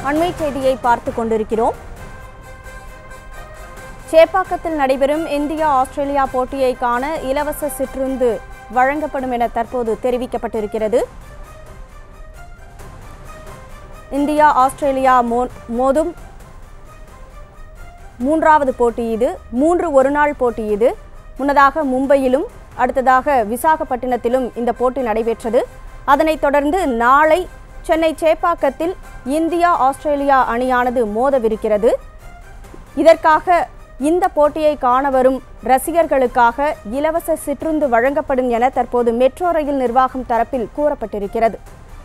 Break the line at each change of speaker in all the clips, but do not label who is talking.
அண்மை செய்தியை பார்த்து கொண்டிருக்கிறோம் சேப்பாக்கத்தில் நடைபெறும் இந்தியா ஆஸ்திரேலியா போட்டியை காண இலவச சிற்றுந்து வழங்கப்படும் என தற்போது தெரிவிக்கப்பட்டிருக்கிறது இந்தியா ஆஸ்திரேலியா மோ- மோதும் மூன்றாவது போட்டி இது மூன்று ஒருநாள் போட்டி இது முன்னதாக மும்பையிலும் அடுத்ததாக விசாகப்பட்டினத்திலும் இந்த போட்டி நடைபெற்றது அதனைத் தொடர்ந்து நாளை சென்னை சேப்பாக்கத்தில் இந்தியா ஆஸ்திரேலியா அணியானது மோதவிருக்கிறது இதற்காக இந்த போட்டியை காண வரும் ரசிகர்களுக்காக இலவச சிற்றுந்து வழங்கப்படும் என தற்போது மெட்ரோ ரயில் நிர்வாகம் தரப்பில் கூறப்பட்டிருக்கிறது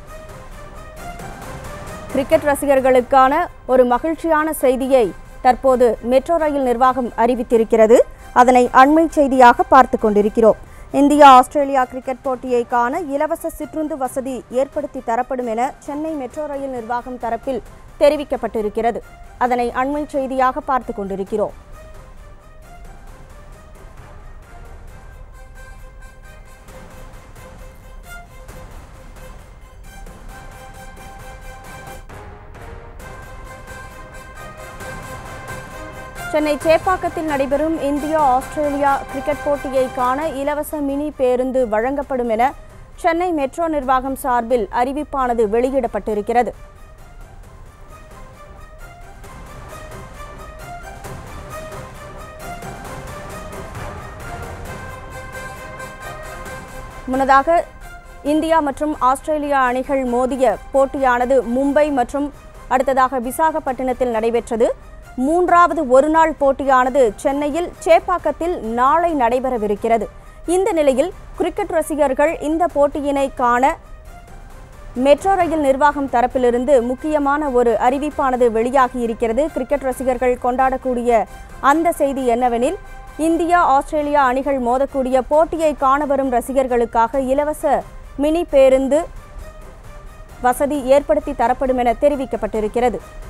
கிரிக்கெட் ரசிகர்களுக்கான ஒரு மகிழ்ச்சியான செய்தியை தற்போது மெட்ரோ ரயில் நிர்வாகம் அறிவித்திருக்கிறது அதனை அண்மை செய்தியாக பார்த்து கொண்டிருக்கிறோம் இந்தியா ஆஸ்திரேலியா கிரிக்கெட் போட்டியை காண இலவச சிற்றுந்து வசதி ஏற்படுத்தி தரப்படும் என சென்னை மெட்ரோ ரயில் நிர்வாகம் தரப்பில் தெரிவிக்கப்பட்டிருக்கிறது அதனை அண்மை செய்தியாக பார்த்து கொண்டிருக்கிறோம் சென்னை சேப்பாக்கத்தில் நடைபெறும் இந்தியா ஆஸ்திரேலியா கிரிக்கெட் போட்டியை காண இலவச மினி பேருந்து வழங்கப்படும் என சென்னை மெட்ரோ நிர்வாகம் சார்பில் அறிவிப்பானது வெளியிடப்பட்டிருக்கிறது முன்னதாக இந்தியா மற்றும் ஆஸ்திரேலியா அணிகள் மோதிய போட்டியானது மும்பை மற்றும் அடுத்ததாக விசாகப்பட்டினத்தில் நடைபெற்றது மூன்றாவது ஒருநாள் போட்டியானது சென்னையில் சேப்பாக்கத்தில் நாளை நடைபெறவிருக்கிறது இந்த நிலையில் கிரிக்கெட் ரசிகர்கள் இந்த போட்டியினை காண மெட்ரோ ரயில் நிர்வாகம் தரப்பிலிருந்து முக்கியமான ஒரு அறிவிப்பானது வெளியாகி இருக்கிறது கிரிக்கெட் ரசிகர்கள் கொண்டாடக்கூடிய அந்த செய்தி என்னவெனில் இந்தியா ஆஸ்திரேலியா அணிகள் மோதக்கூடிய போட்டியை காண வரும் ரசிகர்களுக்காக இலவச மினி பேருந்து வசதி ஏற்படுத்தி தரப்படும் என தெரிவிக்கப்பட்டிருக்கிறது